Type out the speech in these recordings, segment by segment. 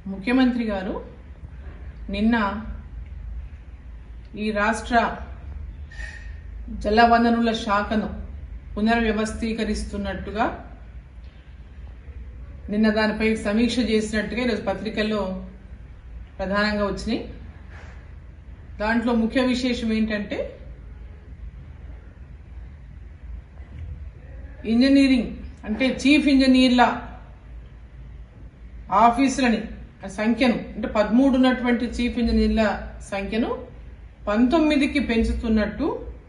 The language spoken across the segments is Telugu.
ముఖ్యమంత్రి గారు నిన్న ఈ రాష్ట్ర జలవనరుల శాఖను పునర్వ్యవస్థీకరిస్తున్నట్టుగా నిన్న దానిపై సమీక్ష చేసినట్టుగా ఈరోజు పత్రికల్లో ప్రధానంగా వచ్చినాయి దాంట్లో ముఖ్య విశేషం ఏంటంటే ఇంజనీరింగ్ అంటే చీఫ్ ఇంజనీర్ల ఆఫీసులని ఆ సంఖ్యను అంటే పదమూడు ఉన్నటువంటి చీఫ్ ఇంజనీర్ల సంఖ్యను పంతొమ్మిదికి పెంచుతున్నట్టు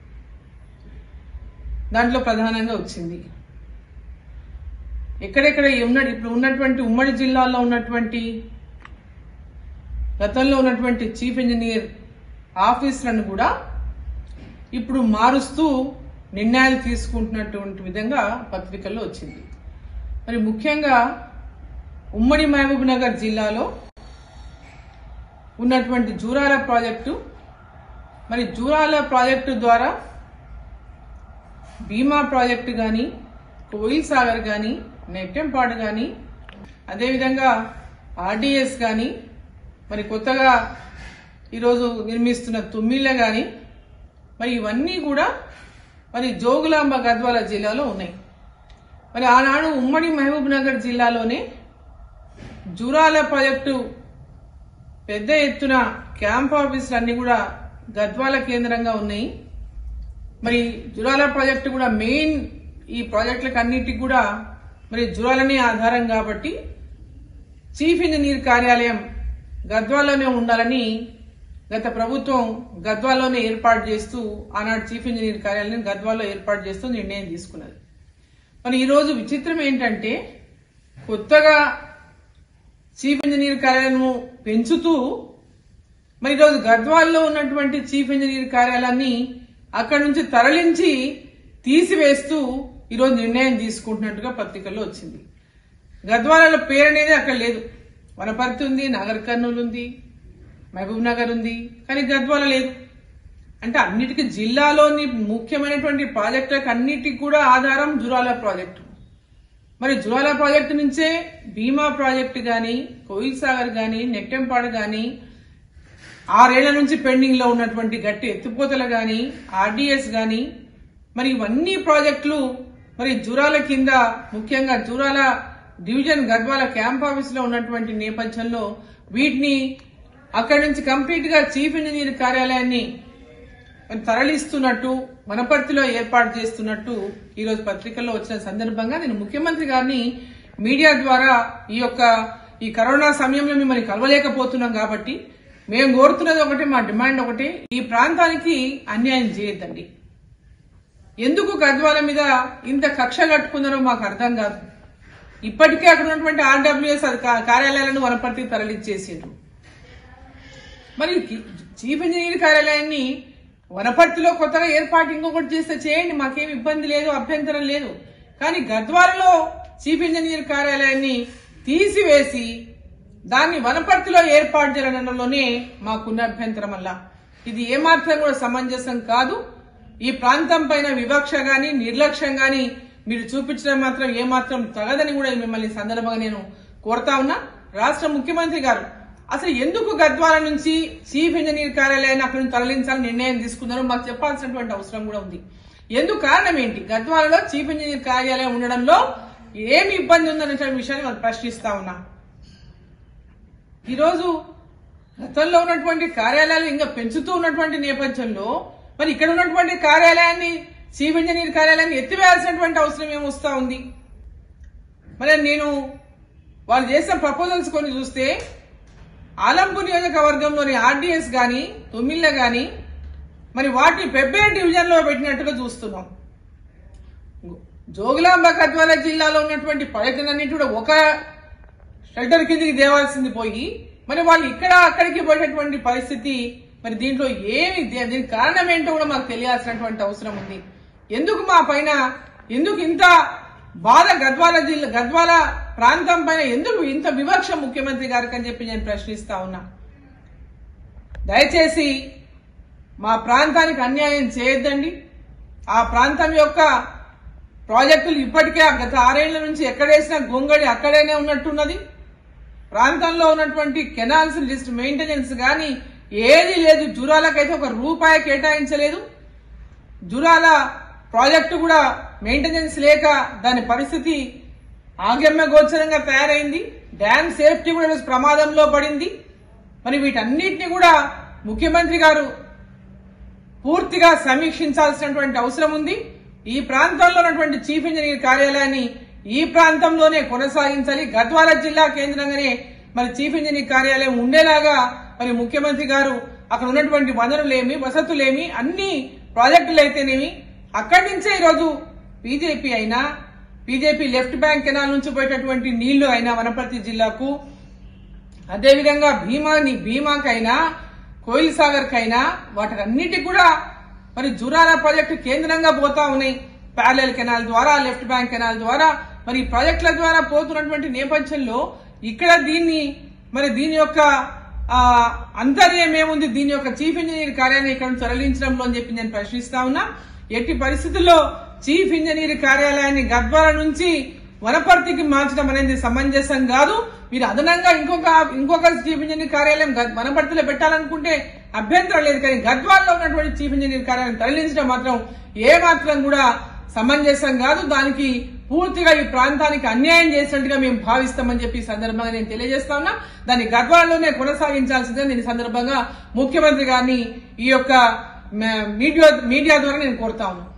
దాంట్లో ప్రధానంగా వచ్చింది ఎక్కడెక్కడ ఉన్న ఇప్పుడు ఉన్నటువంటి ఉమ్మడి జిల్లాలో ఉన్నటువంటి గతంలో ఉన్నటువంటి చీఫ్ ఇంజనీర్ ఆఫీసులను కూడా ఇప్పుడు మారుస్తూ నిర్ణయాలు తీసుకుంటున్నటువంటి విధంగా పత్రికల్లో వచ్చింది మరి ముఖ్యంగా ఉమ్మడి మహబూబ్ నగర్ జిల్లాలో ఉన్నటువంటి జూరాల ప్రాజెక్టు మరి జూరాల ప్రాజెక్టు ద్వారా భీమా ప్రాజెక్టు కానీ కోయిల్ సాగర్ కానీ నెట్టెంపాడు కానీ అదేవిధంగా ఆర్డీఎస్ కానీ మరి కొత్తగా ఈరోజు నిర్మిస్తున్న తుమ్మిళ్ళ కానీ మరి ఇవన్నీ కూడా మరి జోగులాంబ గద్వాల జిల్లాలో ఉన్నాయి మరి ఆనాడు ఉమ్మడి మహబూబ్ నగర్ జిల్లాలోనే జూరాల ప్రాజెక్టు పెద్ద ఎత్తున క్యాంప్ ఆఫీసులు అన్ని కూడా గద్వాల కేంద్రంగా ఉన్నాయి మరి జురాల ప్రాజెక్టు కూడా మెయిన్ ఈ ప్రాజెక్టులకు అన్నిటికి కూడా మరి జురాలనే ఆధారం కాబట్టి చీఫ్ ఇంజనీర్ కార్యాలయం గద్వాలోనే ఉండాలని గత ప్రభుత్వం గద్వాలోనే ఏర్పాటు చేస్తూ ఆనాడు చీఫ్ ఇంజనీర్ కార్యాలయం గద్వాలో ఏర్పాటు చేస్తూ నిర్ణయం తీసుకున్నది మరి ఈరోజు విచిత్రం ఏంటంటే కొత్తగా చీఫ్ ఇంజనీర్ కార్యాలయం పెంచుతూ మరి ఈరోజు గద్వాల్లో ఉన్నటువంటి చీఫ్ ఇంజనీర్ కార్యాలయాన్ని అక్కడ నుంచి తరలించి తీసివేస్తూ ఈరోజు నిర్ణయం తీసుకుంటున్నట్టుగా పత్రికల్లో వచ్చింది గద్వాలలో పేరు అనేది అక్కడ లేదు వనపర్తి ఉంది నాగర్ కర్నూలు ఉంది మహబూబ్ నగర్ ఉంది కానీ గద్వాల లేదు అంటే అన్నిటికీ జిల్లాలోని ముఖ్యమైనటువంటి ప్రాజెక్టులకు అన్నిటికీ కూడా ఆధారం జురాల ప్రాజెక్టు మరి జురాల ప్రాజెక్టు నుంచే భీమా ప్రాజెక్టు కానీ కోయిల్ సాగర్ కానీ నెట్టెంపాడు కానీ ఆరేళ్ల నుంచి పెండింగ్ లో ఉన్నటువంటి గట్టి ఎత్తిపోతలు గాని ఆర్డీఎస్ గాని మరి ఇవన్నీ ప్రాజెక్టులు మరి జూరాల కింద ముఖ్యంగా Jurala division Gadwal camp office లో ఉన్నటువంటి నేపథ్యంలో వీటిని అక్కడి నుంచి కంప్లీట్ గా చీఫ్ ఇంజనీర్ కార్యాలయాన్ని తరలిస్తున్నట్టు వనపర్తిలో ఏర్పాటు చేస్తున్నట్టు ఈ రోజు పత్రికల్లో వచ్చిన సందర్భంగా నేను ముఖ్యమంత్రి గారిని మీడియా ద్వారా ఈ యొక్క ఈ కరోనా సమయంలో మిమ్మల్ని కలవలేకపోతున్నాం కాబట్టి మేము కోరుతున్నది ఒకటి మా డిమాండ్ ఒకటి ఈ ప్రాంతానికి అన్యాయం చేయొద్దండి ఎందుకు గద్వాల మీద ఇంత కక్ష కట్టుకున్నారో మాకు అర్థం కాదు ఇప్పటికే అక్కడ ఉన్నటువంటి ఆర్డబ్ల్యూఎస్ కార్యాలయాలను వనపర్తి తరలిచ్చేసిండ్రు మరి చీఫ్ ఇంజనీర్ కార్యాలయాన్ని వనపర్తిలో కొత్తగా ఏర్పాటు ఇంకొకటి చేస్తే చేయండి మాకేం ఇబ్బంది లేదు అభ్యంతరం లేదు కానీ గద్వాలలో చీఫ్ ఇంజనీర్ కార్యాలయాన్ని తీసివేసి దాన్ని వనపర్తిలో ఏర్పాటు చేయడంలోనే మాకున్న అభ్యంతరం వల్ల ఇది ఏమాత్రం కూడా సమంజసం కాదు ఈ ప్రాంతం పైన వివక్ష గాని నిర్లక్ష్యం గాని మీరు చూపించడం మాత్రం ఏమాత్రం తగదని కూడా మిమ్మల్ని సందర్భంగా నేను కోరుతా ఉన్నా రాష్ట్ర ముఖ్యమంత్రి గారు అసలు ఎందుకు గద్వాల నుంచి చీఫ్ ఇంజనీర్ కార్యాలయాన్ని అక్కడి నుంచి తరలించాలని నిర్ణయం తీసుకున్నారో మాకు చెప్పాల్సినటువంటి అవసరం కూడా ఉంది ఎందుకు కారణం ఏంటి గద్వాలలో చీఫ్ ఇంజనీర్ కార్యాలయం ఉండడంలో ఏమి ఇబ్బంది ఉందనే విషయాన్ని మనం ప్రశ్నిస్తా ఉన్నా ఈరోజు గతంలో ఉన్నటువంటి కార్యాలయాలు ఇంకా పెంచుతూ ఉన్నటువంటి నేపథ్యంలో మరి ఇక్కడ ఉన్నటువంటి కార్యాలయాన్ని చీఫ్ ఇంజనీర్ కార్యాలయాన్ని ఎత్తివేయాల్సినటువంటి అవసరం ఏమొస్తా ఉంది మరి నేను వాళ్ళు చేసిన ప్రపోజల్స్ కొన్ని చూస్తే ఆలంపూర్ నియోజకవర్గంలోని ఆర్డీఎస్ గాని తొమ్మిళ్ళ గాని మరి వాటిని పెబ్బే డివిజన్ లో పెట్టినట్టుగా చూస్తున్నాం జోగులాంబ గద్వాల జిల్లాలో ఉన్నటువంటి పర్యటనన్నింటి కూడా ఒక షెల్టర్ కిందికి దేవాల్సింది పోయి మరి వాళ్ళు ఇక్కడ అక్కడికి పోయేటటువంటి పరిస్థితి మరి దీంట్లో ఏమి దీనికి కారణం ఏంటో కూడా మాకు తెలియాల్సినటువంటి అవసరం ఉంది ఎందుకు మా పైన ఎందుకు ఇంత బాధ గద్వాల జిల్లా గద్వాల ప్రాంతం పైన ఎందుకు ఇంత వివక్ష ముఖ్యమంత్రి గారికి అని చెప్పి నేను ప్రశ్నిస్తా ఉన్నా దయచేసి మా ప్రాంతానికి అన్యాయం చేయొద్దండి ఆ ప్రాంతం యొక్క ప్రాజెక్టులు ఇప్పటికే ఆ గత ఆరేళ్ల నుంచి ఎక్కడేసినా గొంగడి అక్కడేనే ఉన్నట్టున్నది ప్రాంతంలో ఉన్నటువంటి కెనాల్స్ లిస్ట్ మెయింటెనెన్స్ కానీ ఏది లేదు జూరాలకైతే ఒక రూపాయి కేటాయించలేదు జురాల ప్రాజెక్టు కూడా మెయింటెనెన్స్ లేక దాని పరిస్థితి ఆగమ్య గోచరంగా తయారైంది డ్యామ్ సేఫ్టీ కూడా ఈరోజు ప్రమాదంలో పడింది మరి వీటన్నిటిని కూడా ముఖ్యమంత్రి గారు పూర్తిగా సమీక్షించాల్సినటువంటి అవసరం ఉంది ఈ ప్రాంతంలో ఉన్నటువంటి చీఫ్ ఇంజనీర్ కార్యాలయాన్ని ఈ ప్రాంతంలోనే కొనసాగించాలి గద్వాల జిల్లా కేంద్రంగానే మరి చీఫ్ ఇంజనీర్ కార్యాలయం ఉండేలాగా మరి ముఖ్యమంత్రి గారు అక్కడ ఉన్నటువంటి వనరులేమి వసతులేమి అన్ని ప్రాజెక్టులు అయితేనేమి అక్కడి నుంచే ఈరోజు బీజేపీ అయినా బీజేపీ లెఫ్ట్ బ్యాంక్ కెనాల్ నుంచి పోయేటటువంటి నీళ్లు అయినా వనపర్తి జిల్లాకు అదేవిధంగా భీమాని భీమాకైనా కోయిల్ సాగర్ కైనా వాటన్నిటికి కూడా మరి జురాల ప్రాజెక్టు కేంద్రంగా పోతా ఉన్నాయి ప్యారలల్ కెనాల్ ద్వారా లెఫ్ట్ బ్యాంక్ కెనాల్ ద్వారా మరి ఈ ప్రాజెక్టుల ద్వారా పోతున్నటువంటి నేపథ్యంలో ఇక్కడ దీన్ని మరి దీని యొక్క ఆ, అంతర్యం ఏముంది దీని యొక్క చీఫ్ ఇంజనీర్ కార్యాలయం ఇక్కడ నుంచి తరలించడంలో అని చెప్పి నేను ప్రశ్నిస్తా ఉన్నా ఎట్టి పరిస్థితుల్లో చీఫ్ ఇంజనీర్ కార్యాలయాన్ని గద్వాల నుంచి వనపర్తికి మార్చడం అనేది సమంజసం కాదు మీరు అదనంగా ఇంకొక ఇంకొక చీఫ్ ఇంజనీర్ కార్యాలయం గద్- వనపర్తిలో పెట్టాలనుకుంటే అభ్యంతరం లేదు కానీ గద్వాల్లో ఉన్నటువంటి చీఫ్ ఇంజనీర్ కార్యాలయం తరలించడం మాత్రం ఏ మాత్రం కూడా సమంజసం కాదు దానికి పూర్తిగా ఈ ప్రాంతానికి అన్యాయం చేసినట్టుగా మేము భావిస్తామని చెప్పి ఈ సందర్భంగా నేను తెలియజేస్తా ఉన్నా దాన్ని గద్వాలలోనే కొనసాగించాల్సిందే నేను ఈ సందర్భంగా ముఖ్యమంత్రి గారిని ఈ యొక్క మ- మీడియా మీడియా ద్వారా నేను కోరుతా ఉన్నాను